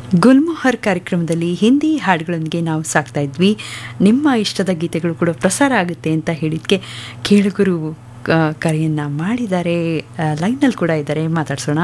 ಗುಲ್ಮೋಹರ್ ಕಾರ್ಯಕ್ರಮದಲ್ಲಿ ಹಿಂದಿ ಹಾಡುಗಳೊಂದಿಗೆ ನಾವು ಸಾಕ್ತಾ ಇದ್ವಿ ನಿಮ್ಮ ಇಷ್ಟದ ಗೀತೆಗಳು ಕೂಡ ಪ್ರಸಾರ ಆಗುತ್ತೆ ಅಂತ ಹೇಳಿದ್ಕೆ ಕೇಳುಗರು ಆ, ಕರೆಯನ್ನ ಮಾಡಿದ್ದಾರೆ ಲೈನಲ್ಲಿ ಕೂಡ ಇದ್ದಾರೆ ಮಾತಾಡ್ಸೋಣ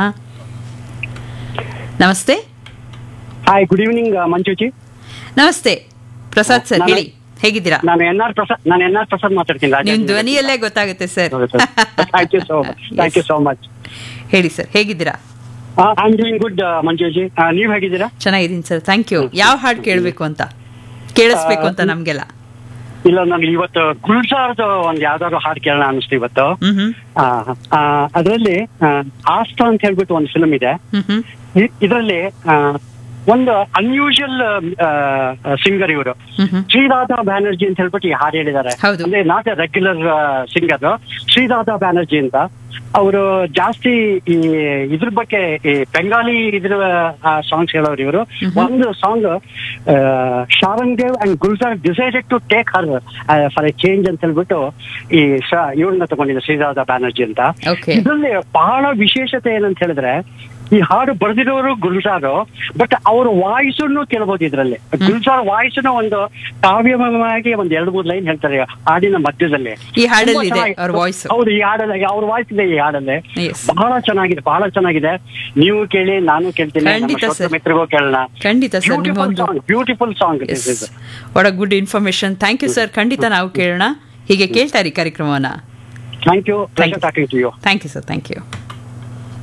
ನಮಸ್ತೆ ಹಾಯ್ ಗುಡ್ ಈವ್ನಿಂಗ್ ಮಂಜುಜಿ ನಮಸ್ತೆ ಪ್ರಸಾದ್ ಸರ್ ನಾನು- ಹೇಳಿ ಹೇಗಿದ್ದೀರಾ ನಾನು ಎನ್ ಆರ್ ಪ್ರಸಾದ್ ನಾನು ಎನ್ ಆರ್ ಪ್ರಸಾದ್ ಮಾತಾಡ್ತೀನಿ ನಿಮ್ ಧ್ವನಿಯಲ್ಲೇ ಗೊತ್ತಾಗುತ್ತೆ sir thank you so much thank you so much ಹೇಳಿ ಸರ್ ಹೇಗಿದ್ದೀರಾ I am doing good Manjuji ನೀವ್ ಹೇಗಿದ್ದೀರಾ ಚೆನ್ನಾಗಿದ್ದೀನಿ ಸರ್ ಥ್ಯಾಂಕ್ ಯು ಯಾವ ಹಾಡು ಕೇಳಬೇಕು ಅಂತ ಕೇಳಿಸ್ಬೇಕು ಅಂತ ನಮ್ಗೆಲ್ಲ ಇಲ್ಲ ನನಗೆ ಇವತ್ತು ಗುಲ್ಸಾರ್ದು ಒಂದ್ ಯಾವ್ದಾದ್ರು ಹಾಡು ಕೇಳೋಣ ಅನಿಸ್ತು ಇವತ್ತು ಹ್ಮ್ ಹ್ಮ್ ಅದರಲ್ಲಿ ಆಸ್ತಾ ಅಂತ ಹೇಳ್ಬಿಟ್ಟು ಒಂದು ಫಿಲ್ಮ್ ಇದೆ ಹ್ಮ್ ಹ್ಮ್ ಇದರಲ್ಲಿ ಒಂದು ಅನ್ಯೂಶುವಲ್ ಸಿಂಗರ್ ಇವರು ಹ್ಮ್ ಹ್ಮ್ ಶ್ರೀರಾಧಾ ಬ್ಯಾನರ್ಜಿ ಅಂತ ಹೇಳ್ಬಿಟ್ಟು ಈ ಹಾಡು ಹೇಳಿದ್ದಾರೆ ಹೌದು. ಅಂದ್ರೆ not a regular singer Shriradha Banerjee ಅಂತ ಅವರು ಜಾಸ್ತಿ ಈ ಇದ್ರ ಬಗ್ಗೆ ಈ ಬೆಂಗಾಲಿ ಇದ್ರ ಸಾಂಗ್ಸ್ ಹೇಳೋರು ಇವರು ಒಂದು song Sharan Dev and Gulzar decided to take her for a change ಅಂತ ಹೇಳ್ಬಿಟ್ಟು ಈ ಇವ್ರನ್ನ ತಗೊಂಡಿದ್ದೆ ಶ್ರೀರಾಧಾ ಬ್ಯಾನರ್ಜಿ ಅಂತ Okay. ಇದರಲ್ಲಿ ಬಹಳ ವಿಶೇಷತೆ ಏನಂತ ಹೇಳಿದ್ರೆ ಈ ಹಾಡು ಬರೆದಿರೋರು ಗುಲ್ಜಾರು ಬಟ್ ಅವ್ರ ವಾಯ್ಸನ್ನು ಕೇಳಬಹುದು ಇದರಲ್ಲಿ ಗುಲ್ಜಾರ್ ವಾಯ್ಸ್ನ ಒಂದು ಕಾವ್ಯಮಯವಾಗಿ ಒಂದ್ ಎರಡು ಮೂರು ಲೈನ್ ಹೇಳ್ತಾರೆ ಹಾಡಿನ ಮಧ್ಯದಲ್ಲಿ ಈ ಹಾಡಲ್ಲಿ ತುಂಬಾ ಇದೆ ಚೆನ್ನಾಗಿ- ಅವ್ರ voice. ಹೌದು ಈ ಹಾಡಲ್ಲಿ ಅವ್ರ ವಾಯ್ಸ್ ಇದೆ ಈ ಹಾಡಲ್ಲಿ Yes. ಬಹಳ ಚೆನ್ನಾಗಿದೆ ಬಹಳ ಚೆನ್ನಾಗಿದೆ ನೀವು ಕೇಳಿ ನಾನು ಕೇಳ್ತೀನಿ ನಮ್ಮ ಖಂಡಿತ ಶ್ರೋತೃ sir. ಮಿತ್ರರಿಗೂ ಕೇಳೋಣ ಖಂಡಿತ ಸರ್ ಬ್ಯೂಟಿಫುಲ್ ನಿಮ್ಮೊಂದು song beautiful song what a good information thank you sir ಖಂಡಿತ ನಾವು ಕೇಳೋಣ ಹೀಗೆ ಕೇಳ್ತಾ ಇರಿ ಕಾರ್ಯಕ್ರಮವನ್ನ thank you Thank you. Talking to you thank you sir thank you